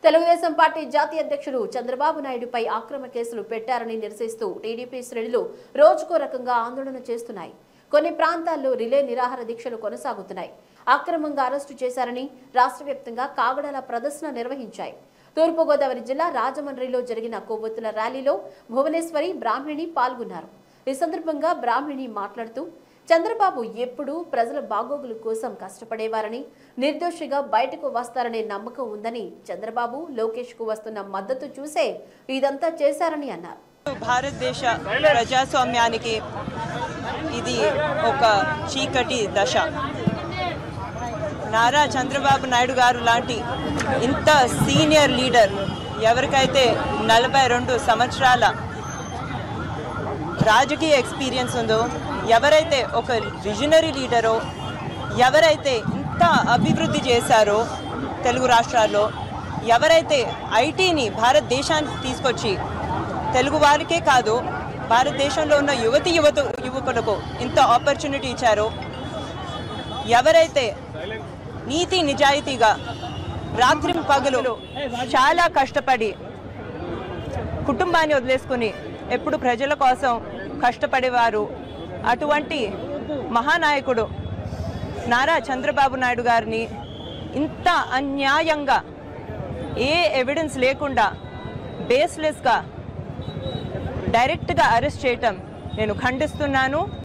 Telugu Desam party జాతీయ అధ్యక్షుడు చంద్రబాబు నాయుడుపై ఆక్రమ కేసులు పెట్టారని నిరసిస్తూ టీడీపీ శ్రేణులు రోజుకో రకంగా ఆందోళన చేస్తున్నాయి కొన్ని ప్రాంతాల్లో రిలే నిరాహార దీక్షలు కొనసాగుతున్నాయి అక్రమంగా అరెస్టు చేశారని రాష్ట్ర వ్యాప్తంగా కాగడాల ప్రదర్శన నిర్వహించాయి తూర్పుగోదావరి జిల్లా రాజమండ్రిలో జరిగిన కొవ్వొత్తుల ర్యాలీలో భువనేశ్వరి బ్రాహ్మణి పాల్గొన్నారు ఈ సందర్భంగా బ్రాహ్మణి మాట్లాడుతూ చంద్రబాబు ఎప్పుడూ ప్రజల బాగోగుల కోసం కష్టపడేవారని నిర్దోషిగా బయటకు వస్తారనే నమ్మకం ఉందని చంద్రబాబు లోకేష్ కు వస్తున్న మద్దతు చూసే ఇదంతా చేశారని అన్నారు భారతదేశ ప్రజాస్వామ్యానికి ఇది ఒక చీకటి దశ నారా చంద్రబాబు నాయుడు గారు లాంటి ఇంత సీనియర్ లీడర్ ఎవరికైతే నలభై రెండు సంవత్సరాల రాజకీయ ఎక్స్పీరియన్స్ ఉందో ఎవరైతే ఒక విజనరీ లీడరో ఎవరైతే ఇంత అభివృద్ధి చేశారో తెలుగు రాష్ట్రాల్లో ఎవరైతే ఐటీని భారతదేశానికి తీసుకొచ్చి తెలుగు వారికే కాదు భారతదేశంలో ఉన్న యువతి యువత యువకులకు ఇంత ఆపర్చునిటీ ఇచ్చారో ఎవరైతే నీతి నిజాయితీగా రాత్రి పగలు చాలా కష్టపడి కుటుంబాన్ని వదిలేసుకుని ఎప్పుడు ప్రజల కోసం కష్టపడేవారు అటువంటి మహానాయకుడు నారా చంద్రబాబు నాయుడు గారిని ఇంత అన్యాయంగా ఏ ఎవిడెన్స్ లేకుండా బేస్లెస్గా డైరెక్ట్గా అరెస్ట్ చేయటం నేను ఖండిస్తున్నాను